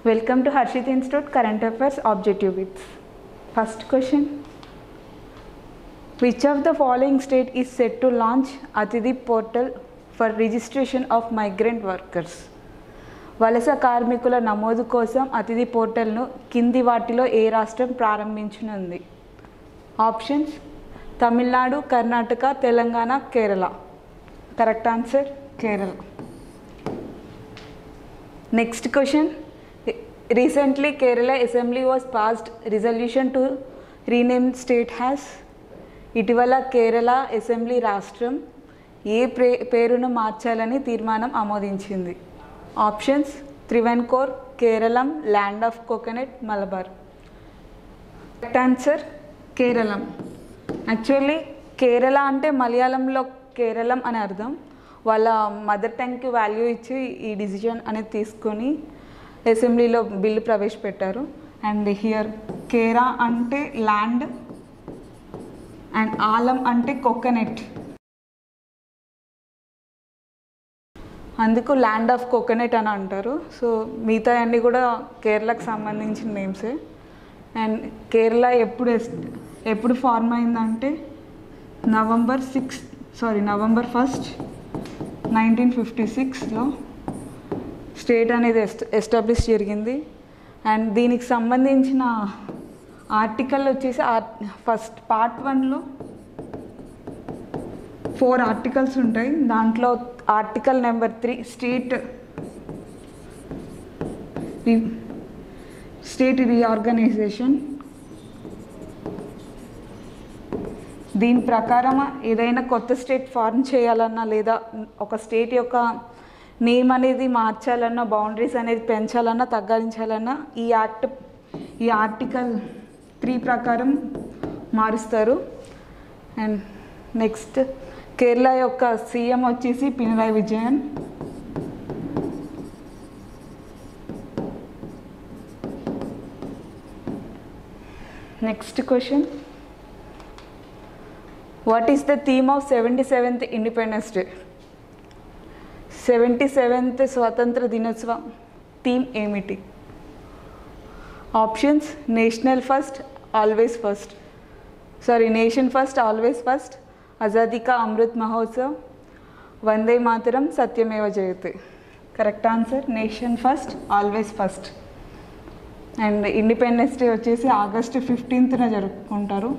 Welcome to Harshit Institute Current Affairs Objective Bits. First question. Which of the following state is set to launch Atidi portal for registration of migrant workers? వలస కార్మికుల నమోదు కోసం అతిథి పోర్టల్ను కింది వాటిలో ఏ రాష్ట్రం ప్రారంభించనుంది options Tamil Nadu Karnataka Telangana Kerala correct answer Kerala next question recently Kerala assembly was passed resolution to rename state has ఇటీవల కేరళ అసెంబ్లీ రాష్ట్రం ఏ ప్రే పేరును మార్చాలని తీర్మానం ఆమోదించింది options Travancore Keralam land of coconut Malabar correct answer Keralam actually Kerala అంటే మలయాళంలో కేరళం అని అర్థం వాళ్ళ మదర్ టంగ్కి వాల్యూ ఇచ్చి ఈ డిసిజన్ అనేది తీసుకొని అసెంబ్లీలో బిల్లు ప్రవేశపెట్టారు అండ్ హియర్ కేరా అంటే ల్యాండ్ అండ్ ఆలం అంటే కోకోనట్ అందుకు ల్యాండ్ ఆఫ్ కోకోనట్ అని అంటారు సో మిగతా అన్నీ కూడా కేరళకు సంబంధించిన నేమ్సే అండ్ కేరళ ఎప్పుడు ఎస్- ఎప్పుడు ఫార్మ్ అయిందంటే November six sorry November first nineteen fifty సిక్స్లో స్టేట్ అనేది ఎస్ట్ ఎస్టాబ్లిష్ జరిగింది అండ్ దీనికి సంబంధించిన ఆర్టికల్ వచ్చేసి ఆర్ ఫస్ట్ పార్ట్ వన్లో ఫోర్ ఆర్టికల్స్ ఉంటాయి దాంట్లో article number three state state reorganisation దీని ప్రకారం ఏదైనా కొత్త స్టేట్ ఫార్మ్ చేయాలన్నా లేదా ఒక స్టేట్ యొక్క నేమ్ అనేది మార్చాలన్నా బౌండరీస్ అనేది పెంచాలన్నా తగ్గించాలన్నా ఈ యాక్ట్ ఈ ఆర్టికల్ త్రీ ప్రకారం మారుస్తారు అండ్ నెక్స్ట్ కేరళ యొక్క సీఎం వచ్చేసి Pinarayi Vijayan next question what is the theme of seventy seventh independence day seventy seventh స్వాతంత్ర దినోత్సవం థీమ్ ఏమిటి options national first always first sorry nation first always first Azadi ka Amrit Mahotsav Vande Mataram Satyameva Jayate correct answer nation first always first and independence day వచ్చేసి August ఫిఫ్టీన్త్న జరుపుకుంటారు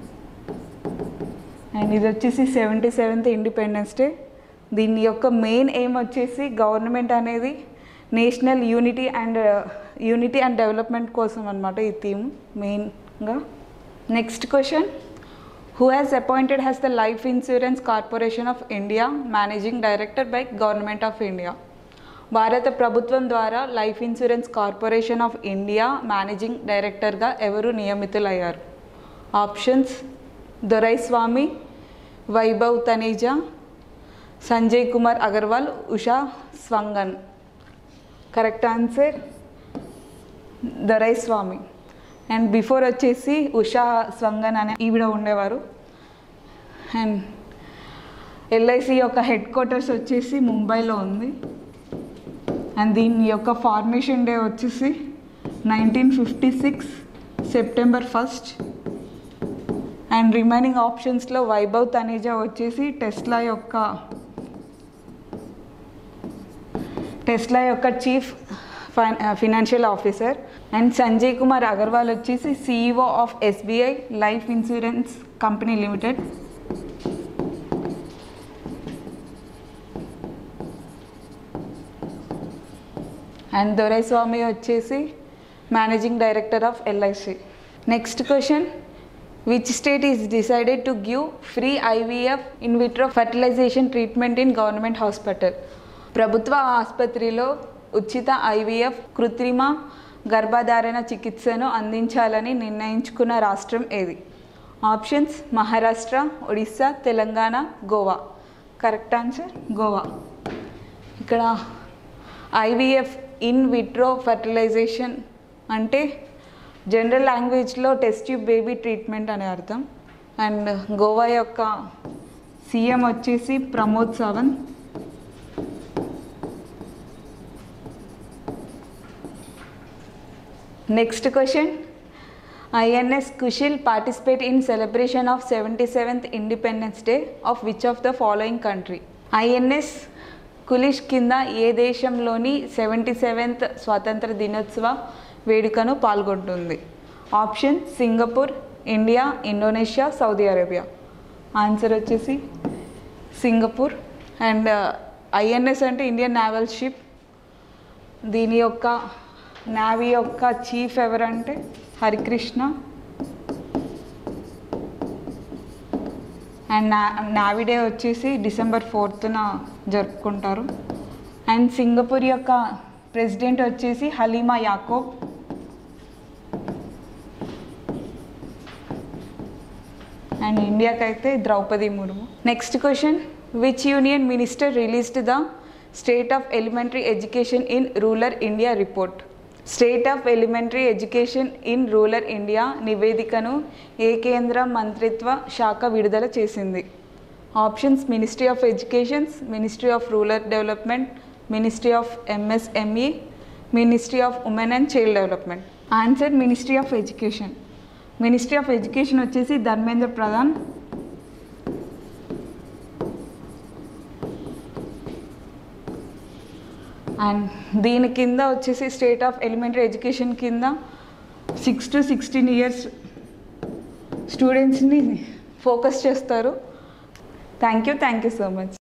and ఇది వచ్చేసి seventy seventh independence day దీని యొక్క మెయిన్ ఎయిమ్ వచ్చేసి గవర్నమెంట్ అనేది national unity and unity and development కోసం అనమాట ఈ థీమ్ మెయిన్గా next question who has appointed has the life insurance corporation of India managing director by government of India భారత ప్రభుత్వం ద్వారా life insurance corporation of India మేనేజింగ్ డైరెక్టర్గా ఎవరు నియమితులయ్యారు options Doraiswamy Vaibhav Taneja Sanjay Kumar Agarwal Usha Swangan correct answer Doraiswamy and before వచ్చేసి ఉషా స్వంగన్ అనే ఈవిడ ఉండేవారు అండ్ ఎల్ఐసి యొక్క హెడ్ క్వార్టర్స్ వచ్చేసి ముంబైలో ఉంది అండ్ దీని యొక్క ఫార్మేషన్ డే వచ్చేసి nineteen fifty six September first and remaining ఆప్షన్స్లో వైభవ్ తనేజా వచ్చేసి టెస్లా యొక్క టెస్లా యొక్క chief financial officer and Sanjay Kumar Agarwal వచ్చేసి CEO of SBI life insurance company limited and Doraiswamy వచ్చేసి managing director of LIC next question which state is decided to give free IVF in vitro fertilisation treatment in government hospital ప్రభుత్వ ఆసుపత్రిలో ఉచిత IVF కృత్రిమ గర్భధారణ చికిత్సను అందించాలని నిర్ణయించుకున్న రాష్ట్రం ఏది options Maharashtra Odisha Telangana Goa correct answer Goa ఇక్కడ ఐవీఎఫ్ ఇన్ విట్రో ఫర్టిలైజేషన్ అంటే జనరల్ లాంగ్వేజ్లో టెస్ట్ ట్యూబ్ బేబీ ట్రీట్మెంట్ అనే అర్థం అండ్ గోవా యొక్క సీఎం వచ్చేసి Pramod Sawant next question INS కుషిల్ participate in celebration of seventy seventh independence day of which of the following country INS Kulish కింద ఏ దేశంలోని సెవెంటీ సెవెంత్ స్వాతంత్ర దినోత్సవ వేడుకను పాల్గొంటుంది option Singapore India Indonesia Saudi Arabia answer వచ్చేసి సింగపూర్ అండ్ ఐఎన్ఎస్ అంటే ఇండియన్ నావల్ షిప్ దీని యొక్క నావీ యొక్క చీఫ్ ఎవరంటే హరికృష్ణ అండ్ నా నావీ డే వచ్చేసి డిసెంబర్ ఫోర్త్న జరుపుకుంటారు అండ్ సింగపూర్ యొక్క ప్రెసిడెంట్ వచ్చేసి హలీమా యాకోబ్ అండ్ ఇండియాకి అయితే Draupadi Murmu next question which union minister released the state of elementary education in rural India report state of elementary education in rural India నివేదికను ఏ కేంద్ర మంత్రిత్వ శాఖ విడుదల చేసింది options ministry of educations ministry of rural development ministry of MSME ministry of women and child development answer ministry of education ministry of education వచ్చేసి Dharmendra Pradhan and దీని కింద వచ్చేసి స్టేట్ ఆఫ్ ఎలిమెంటరీ ఎడ్యుకేషన్ కింద సిక్స్ టు సిక్స్టీన్ ఇయర్స్ స్టూడెంట్స్ని focus చేస్తారు thank you thank you so much